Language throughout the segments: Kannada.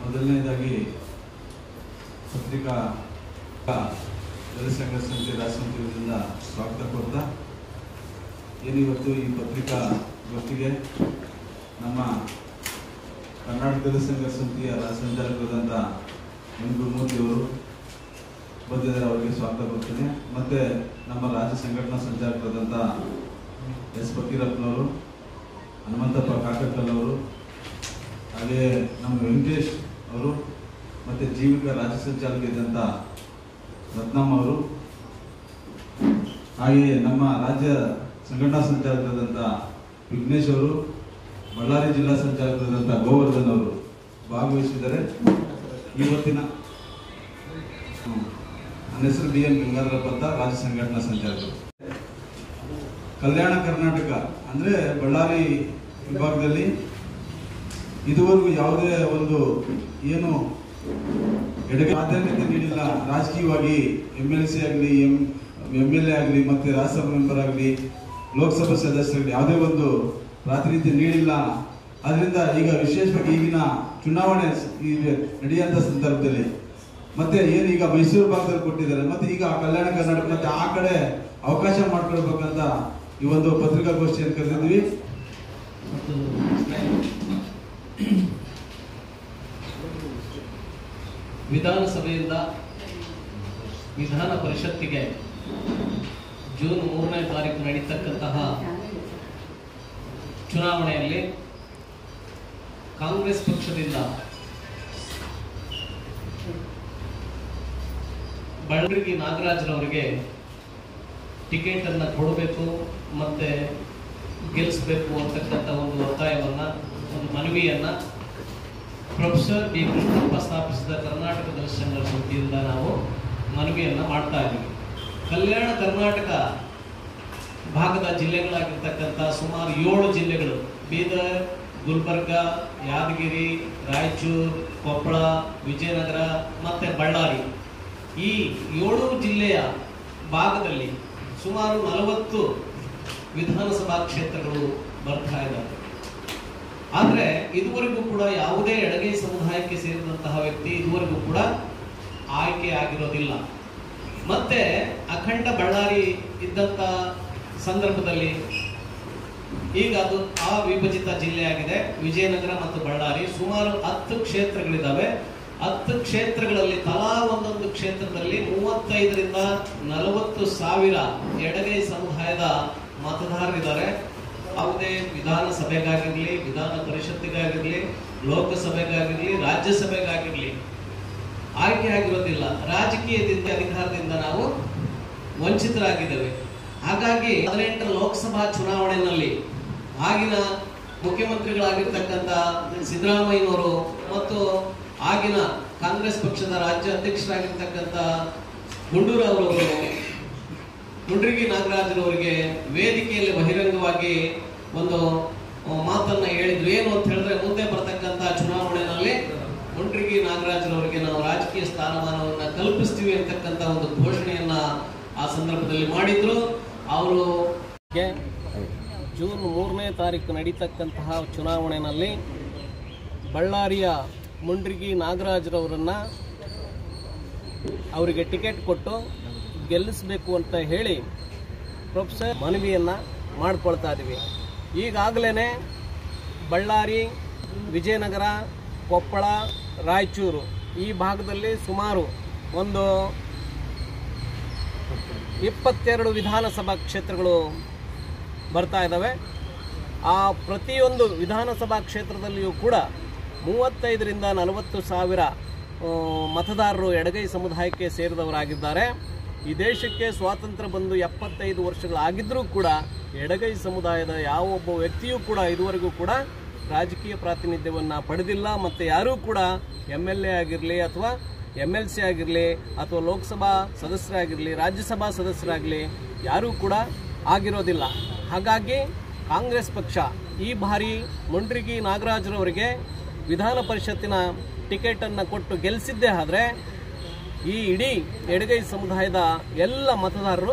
ಮೊದಲನೇದಾಗಿ ಪತ್ರಿಕಾ ಜನಸಂಘ ಸಮಿತಿ ರಾಷ್ಟ್ರಮಂತ್ರಿಗಳಿಂದ ಸ್ವಾಗತ ಕೊಡ್ತಾ ಏನಿವತ್ತು ಈ ಪತ್ರಿಕಾ ಗೊತ್ತಿಗೆ ನಮ್ಮ ಕರ್ನಾಟಕ ಜನಸಂಘ ಸಮಿತಿಯ ರಾಜ್ಯ ಸಂಚಾಲಕರಾದಂಥ ಎಂ ಗುರುಮೂರ್ತಿಯವರು ಬಂದಿದ್ದಾರೆ ಅವರಿಗೆ ಸ್ವಾಗತ ಕೊಡ್ತೀನಿ ಮತ್ತು ನಮ್ಮ ರಾಜ್ಯ ಸಂಘಟನಾ ಸಂಚಾಲಕರಾದಂಥ ಎಸ್ ಫಕೀರಪ್ಪನವರು ಹನುಮಂತಪ್ಪ ಕಾಕಟ್ಟಲ್ ಅವರು ಹಾಗೆ ನಮ್ಮ ವೆಂಕಟೇಶ್ ಅವರು ಮತ್ತು ಜೀವಿಕ ರಾಜ್ಯ ಸಂಚಾಲಕ ಇದ್ದಂಥ ರತ್ನಮ್ಮ ಅವರು ಹಾಗೆಯೇ ನಮ್ಮ ರಾಜ್ಯ ಸಂಘಟನಾ ಸಂಚಾಲಕರಾದಂಥ ವಿಘ್ನೇಶ್ ಅವರು ಬಳ್ಳಾರಿ ಜಿಲ್ಲಾ ಸಂಚಾಲಕರಾದಂಥ ಗೋವರ್ಧನ್ ಅವರು ಭಾಗವಹಿಸಿದ್ದಾರೆ ಇವತ್ತಿನ ಹ್ಮ್. ನನ್ನ ಹೆಸರು ಡಿ ಎನ್ ಗಂಗಾಧರಪ್ಪ ಅಂತ ರಾಜ್ಯ ಸಂಘಟನಾ ಸಂಚಾಲಕರು ಕಲ್ಯಾಣ ಕರ್ನಾಟಕ ಅಂದರೆ ಬಳ್ಳಾರಿ ವಿಭಾಗದಲ್ಲಿ ಇದುವರೆಗೂ ಯಾವುದೇ ಒಂದು ಏನು ಎಡಗೆ ಪ್ರಾಧಾನ್ಯತೆ ನೀಡಿಲ್ಲ ರಾಜಕೀಯವಾಗಿ ಎಮ್ ಎಲ್ ಸಿ ಆಗಲಿ ಎಂ ಎಮ್ ಎಲ್ ಎ ಆಗಲಿ ಮತ್ತು ರಾಜ್ಯಸಭಾ ಮೆಂಬರ್ ಆಗಲಿ ಲೋಕಸಭಾ ಸದಸ್ಯರಾಗಲಿ ಯಾವುದೇ ಒಂದು ಪ್ರಾತಿನಿಧ್ಯ ನೀಡಿಲ್ಲ ಅದರಿಂದ ಈಗ ವಿಶೇಷವಾಗಿ ಈಗಿನ ಚುನಾವಣೆ ಸ- ಈಗ ನಡೆಯುವಂಥ ಸಂದರ್ಭದಲ್ಲಿ ಮತ್ತೆ ಏನು ಈಗ ಮೈಸೂರು ಭಾಗದಲ್ಲಿ ಕೊಟ್ಟಿದ್ದಾರೆ ಮತ್ತೆ ಈಗ ಕಲ್ಯಾಣ ಕರ್ನಾಟಕ ಮತ್ತೆ ಆ ಕಡೆ ಅವಕಾಶ ಮಾಡ್ಕೊಳ್ಬೇಕಂತ ಈ ಒಂದು ಪತ್ರಿಕಾಗೋಷ್ಠಿಯನ್ನು ಕರೆದಿದ್ವಿ ಮತ್ತು ವಿಧಾನಸಭೆಯಿಂದ ವಿಧಾನ ಪರಿಷತ್ತಿಗೆ ಜೂನ್ ಮೂರನೇ ತಾರೀಕು ನಡೀತಕ್ಕಂತಹ ಚುನಾವಣೆಯಲ್ಲಿ ಕಾಂಗ್ರೆಸ್ ಪಕ್ಷದಿಂದ ಬಳ್ಳರ್ಗಿ ನಾಗರಾಜ್ರವರಿಗೆ ಟಿಕೆಟ್ ಅನ್ನ ಕೊಡಬೇಕು ಮತ್ತೆ ಗೆಲ್ಲಿಸಬೇಕು ಅಂತಕ್ಕಂಥ ಒಂದು ಒತ್ತಾಯವನ್ನ ಒಂದು ಮನವಿಯನ್ನ ಪ್ರೊಫೆಸರ್ ಬಿ ಕೃಷ್ಣಪ್ಪ ಸ್ಥಾಪಿಸಿದ ಕರ್ನಾಟಕ ದರ್ಶನ ಸಮಿತಿಯಿಂದ ನಾವು ಮನವಿಯನ್ನ ಮಾಡ್ತಾ ಇದ್ದೀವಿ ಕಲ್ಯಾಣ ಕರ್ನಾಟಕ ಭಾಗದ ಜಿಲ್ಲೆಗಳಾಗಿರ್ತಕ್ಕಂಥ ಸುಮಾರು ಏಳು ಜಿಲ್ಲೆಗಳು ಬೀದರ್ ಗುಲ್ಬರ್ಗ ಯಾದಗಿರಿ ರಾಯಚೂರು ಕೊಪ್ಪಳ ವಿಜಯನಗರ ಮತ್ತೆ ಬಳ್ಳಾರಿ ಈ ಏಳು ಜಿಲ್ಲೆಯ ಭಾಗದಲ್ಲಿ ಸುಮಾರು ನಲವತ್ತು ವಿಧಾನಸಭಾ ಕ್ಷೇತ್ರಗಳು ಬರ್ತಾ ಇದ್ದಾವೆ ಆದ್ರೆ ಇದುವರೆಗೂ ಕೂಡ ಯಾವುದೇ ಎಡಗೈ ಸಮುದಾಯಕ್ಕೆ ಸೇರಿದಂತಹ ವ್ಯಕ್ತಿ ಇದುವರೆಗೂ ಕೂಡ ಆಯ್ಕೆ ಆಗಿರೋದಿಲ್ಲ ಮತ್ತೆ ಅಖಂಡ ಬಳ್ಳಾರಿ ಇದ್ದಂತ ಸಂದರ್ಭದಲ್ಲಿ ಈಗ ಅದು ಅವಿಭಜಿತ ಜಿಲ್ಲೆಯಾಗಿದೆ ವಿಜಯನಗರ ಮತ್ತು ಬಳ್ಳಾರಿ ಸುಮಾರು ಹತ್ತು ಕ್ಷೇತ್ರಗಳಿದ್ದಾವೆ ಹತ್ತು ಕ್ಷೇತ್ರಗಳಲ್ಲಿ ತಲಾ ಒಂದೊಂದು ಕ್ಷೇತ್ರದಲ್ಲಿ ಮೂವತ್ತೈದರಿಂದ ನಲವತ್ತು ಸಾವಿರ ಎಡಗೈ ಸಮುದಾಯದ ಮತದಾರರಿದ್ದಾರೆ ಯಾವುದೇ ವಿಧಾನಸಭೆಗಾಗಿರ್ಲಿ ವಿಧಾನ ಪರಿಷತ್ತಿಗಾಗಿರ್ಲಿ ಲೋಕಸಭೆಗಾಗಿರ್ಲಿ ರಾಜ್ಯಸಭೆಗಾಗಿರ್ಲಿ ಆಯ್ಕೆ ಆಗಿರೋದಿಲ್ಲ ರಾಜಕೀಯದಿಂದ ಅಧಿಕಾರದಿಂದ ನಾವು ವಂಚಿತರಾಗಿದ್ದೇವೆ ಹಾಗಾಗಿ ಹದಿನೆಂಟರ ಲೋಕಸಭಾ ಚುನಾವಣೆಯಲ್ಲಿ ಆಗಿನ ಮುಖ್ಯಮಂತ್ರಿಗಳಾಗಿರ್ತಕ್ಕಂಥ ಸಿದ್ದರಾಮಯ್ಯನವರು ಮತ್ತು ಆಗಿನ ಕಾಂಗ್ರೆಸ್ ಪಕ್ಷದ ರಾಜ್ಯ ಅಧ್ಯಕ್ಷರಾಗಿರ್ತಕ್ಕಂಥ ಗುಂಡೂರಾವ್ರವರು ಗುಂಡ್ರಿಗಿ ನಾಗರಾಜರವರಿಗೆ ವೇದಿಕೆಯಲ್ಲಿ ಬಹಿರಂಗವಾಗಿ ಒಂದು ಆ, ಮಾತನ್ನ ಹೇಳಿದ್ರು ಏನು ಅಂತ ಹೇಳಿದ್ರೆ ಮುಂದೆ ಬರ್ತಕ್ಕಂಥ ಚುನಾವಣೆಯಲ್ಲಿ ಗುಂಡ್ರಿಗಿ ನಾಗರಾಜರವರಿಗೆ ನಾವು ರಾಜಕೀಯ ಸ್ಥಾನಮಾನವನ್ನ ಕಲ್ಪಿಸ್ತೀವಿ ಅಂತಕ್ಕಂಥ ಒಂದು ಘೋಷಣೆಯನ್ನ ಆ ಸಂದರ್ಭದಲ್ಲಿ ಮಾಡಿದ್ರು ಅವರು ಜೂನ್ ಮೂರನೇ ತಾರೀಕು ನಡೀತಕ್ಕಂತಹ ಚುನಾವಣೆಯಲ್ಲಿ ಬಳ್ಳಾರಿಯ ಮುಂಡ್ರಿಗಿ ನಾಗರಾಜ್ರವರನ್ನ ಅವರಿಗೆ ಟಿಕೆಟ್ ಕೊಟ್ಟು ಗೆಲ್ಲಿಸಬೇಕು ಅಂತ ಹೇಳಿ ಪ್ರೊಫೆಸರ್ ಮನವಿಯನ್ನ ಮಾಡ್ಕೊಳ್ತಾ ಇದ್ದೀವಿ ಈಗಾಗಲೇ ಬಳ್ಳಾರಿ ವಿಜಯನಗರ ಕೊಪ್ಪಳ ರಾಯಚೂರು ಈ ಭಾಗದಲ್ಲಿ ಸುಮಾರು ಒಂದು ಇಪ್ಪತ್ತೆರಡು ವಿಧಾನಸಭಾ ಕ್ಷೇತ್ರಗಳು ಬರ್ತಾ ಇದ್ದಾವೆ ಆ ಪ್ರತಿಯೊಂದು ವಿಧಾನಸಭಾ ಕ್ಷೇತ್ರದಲ್ಲಿಯೂ ಕೂಡ ಮೂವತ್ತೈದರಿಂದ ನಲವತ್ತು ಸಾವಿರ ಆ, ಮತದಾರರು ಎಡಗೈ ಸಮುದಾಯಕ್ಕೆ ಸೇರಿದವರಾಗಿದ್ದಾರೆ ಈ ದೇಶಕ್ಕೆ ಸ್ವಾತಂತ್ರ್ಯ ಬಂದು ಎಪ್ಪತ್ತೈದು ವರ್ಷಗಳಾಗಿದ್ದರೂ ಕೂಡ ಎಡಗೈ ಸಮುದಾಯದ ಯಾವ ಒಬ್ಬ ವ್ಯಕ್ತಿಯೂ ಕೂಡ ಇದುವರೆಗೂ ಕೂಡ ರಾಜಕೀಯ ಪ್ರಾತಿನಿಧ್ಯವನ್ನು ಪಡೆದಿಲ್ಲ ಮತ್ತು ಯಾರೂ ಕೂಡ ಎಮ್ ಎಲ್ ಎ ಆಗಿರಲಿ ಅಥವಾ ಎಮ್ ಎಲ್ ಸಿ ಆಗಿರಲಿ ಅಥವಾ ಲೋಕಸಭಾ ಸದಸ್ಯರಾಗಿರಲಿ ರಾಜ್ಯಸಭಾ ಸದಸ್ಯರಾಗಲಿ ಯಾರೂ ಕೂಡ ಆಗಿರೋದಿಲ್ಲ ಹಾಗಾಗಿ ಕಾಂಗ್ರೆಸ್ ಪಕ್ಷ ಈ ಬಾರಿ ಮುಂಡ್ರಿಗಿ ನಾಗರಾಜರವರಿಗೆ ವಿಧಾನ ಪರಿಷತ್ತಿನ ಟಿಕೆಟನ್ನು ಕೊಟ್ಟು ಗೆಲ್ಲಿಸಿದ್ದೇ ಆದರೆ ಈ ಇಡೀ ಎಡಗೈ ಸಮುದಾಯದ ಎಲ್ಲ ಮತದಾರರು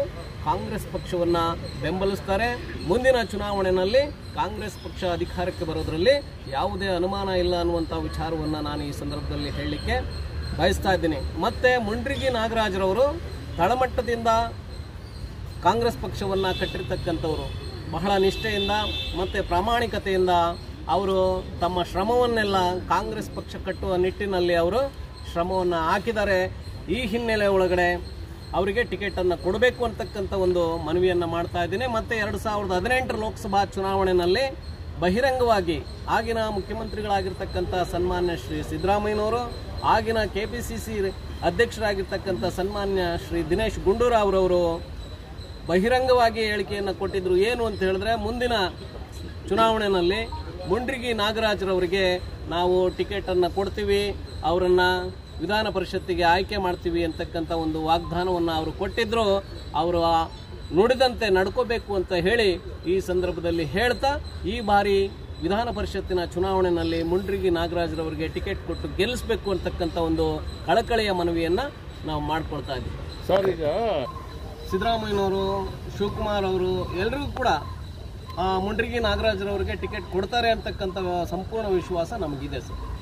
ಕಾಂಗ್ರೆಸ್ ಪಕ್ಷವನ್ನು ಬೆಂಬಲಿಸ್ತಾರೆ ಮುಂದಿನ ಚುನಾವಣೆಯಲ್ಲಿ ಕಾಂಗ್ರೆಸ್ ಪಕ್ಷ ಅಧಿಕಾರಕ್ಕೆ ಬರೋದರಲ್ಲಿ ಯಾವುದೇ ಅನುಮಾನ ಇಲ್ಲ ಅನ್ನುವಂಥ ವಿಚಾರವನ್ನು ನಾನು ಈ ಸಂದರ್ಭದಲ್ಲಿ ಹೇಳಲಿಕ್ಕೆ ಬಯಸ್ತಾ ಇದ್ದೀನಿ ಮತ್ತು ಮುಂಡ್ರಿಗಿ ನಾಗರಾಜರವರು ತಳಮಟ್ಟದಿಂದ ಕಾಂಗ್ರೆಸ್ ಪಕ್ಷವನ್ನು ಕಟ್ಟಿರ್ತಕ್ಕಂಥವರು ಬಹಳ ನಿಷ್ಠೆಯಿಂದ ಮತ್ತು ಪ್ರಾಮಾಣಿಕತೆಯಿಂದ ಅವರು ತಮ್ಮ ಶ್ರಮವನ್ನೆಲ್ಲ ಕಾಂಗ್ರೆಸ್ ಪಕ್ಷ ಕಟ್ಟುವ ನಿಟ್ಟಿನಲ್ಲಿ ಅವರು ಶ್ರಮವನ್ನು ಹಾಕಿದ್ದಾರೆ ಈ ಹಿನ್ನೆಲೆ ಒಳಗಡೆ ಅವರಿಗೆ ಟಿಕೆಟನ್ನು ಕೊಡಬೇಕು ಅಂತಕ್ಕಂಥ ಒಂದು ಮನವಿಯನ್ನು ಮಾಡ್ತಾ ಇದ್ದೀನಿ ಮತ್ತು ಎರಡು ಸಾವಿರದ ಹದಿನೆಂಟರ ಲೋಕಸಭಾ ಚುನಾವಣೆಯಲ್ಲಿ ಬಹಿರಂಗವಾಗಿ ಆಗಿನ ಮುಖ್ಯಮಂತ್ರಿಗಳಾಗಿರ್ತಕ್ಕಂಥ ಸನ್ಮಾನ್ಯ ಶ್ರೀ ಸಿದ್ದರಾಮಯ್ಯನವರು ಆಗಿನ ಕೆ ಪಿ ಸಿ ಸಿ ಅಧ್ಯಕ್ಷರಾಗಿರ್ತಕ್ಕಂಥ ಸನ್ಮಾನ್ಯ ಶ್ರೀ ದಿನೇಶ್ ಗುಂಡೂರಾವ್ರವರು ಬಹಿರಂಗವಾಗಿ ಹೇಳಿಕೆಯನ್ನು ಕೊಟ್ಟಿದ್ರು ಏನು ಅಂತ ಹೇಳಿದ್ರೆ ಮುಂದಿನ ಚುನಾವಣೆಯಲ್ಲಿ ಮುಂಡ್ರಿಗಿ ನಾಗರಾಜ್ರವರಿಗೆ ನಾವು ಟಿಕೆಟನ್ನು ಕೊಡ್ತೀವಿ ಅವರನ್ನು ವಿಧಾನ ಪರಿಷತ್ತಿಗೆ ಆಯ್ಕೆ ಮಾಡ್ತೀವಿ ಅಂತಕ್ಕಂಥ ಒಂದು ವಾಗ್ದಾನವನ್ನು ಅವರು ಕೊಟ್ಟಿದ್ದರು ಅವರು ಆ ನುಡಿದಂತೆ ನಡ್ಕೋಬೇಕು ಅಂತ ಹೇಳಿ ಈ ಸಂದರ್ಭದಲ್ಲಿ ಹೇಳ್ತಾ ಈ ಬಾರಿ ವಿಧಾನ ಪರಿಷತ್ತಿನ ಚುನಾವಣೆಯಲ್ಲಿ ಮುಂಡ್ರಿಗಿ ನಾಗರಾಜ್ರವರಿಗೆ ಟಿಕೆಟ್ ಕೊಟ್ಟು ಗೆಲ್ಲಿಸಬೇಕು ಅಂತಕ್ಕಂಥ ಒಂದು ಕಳಕಳಿಯ ಮನವಿಯನ್ನು ನಾವು ಮಾಡ್ಕೊಳ್ತಾ ಇದ್ದೀವಿ ಸರ್ ಈಗ ಸಿದ್ದರಾಮಯ್ಯನವರು ಶಿವಕುಮಾರ್ ಅವರು ಎಲ್ಲರಿಗೂ ಕೂಡ ಆ, ಮುಂಡ್ರಿಗಿ ನಾಗರಾಜರವರಿಗೆ ಟಿಕೆಟ್ ಕೊಡ್ತಾರೆ ಅಂತಕ್ಕಂಥ ಸಂಪೂರ್ಣ ವಿಶ್ವಾಸ ನಮಗಿದೆ ಸರ್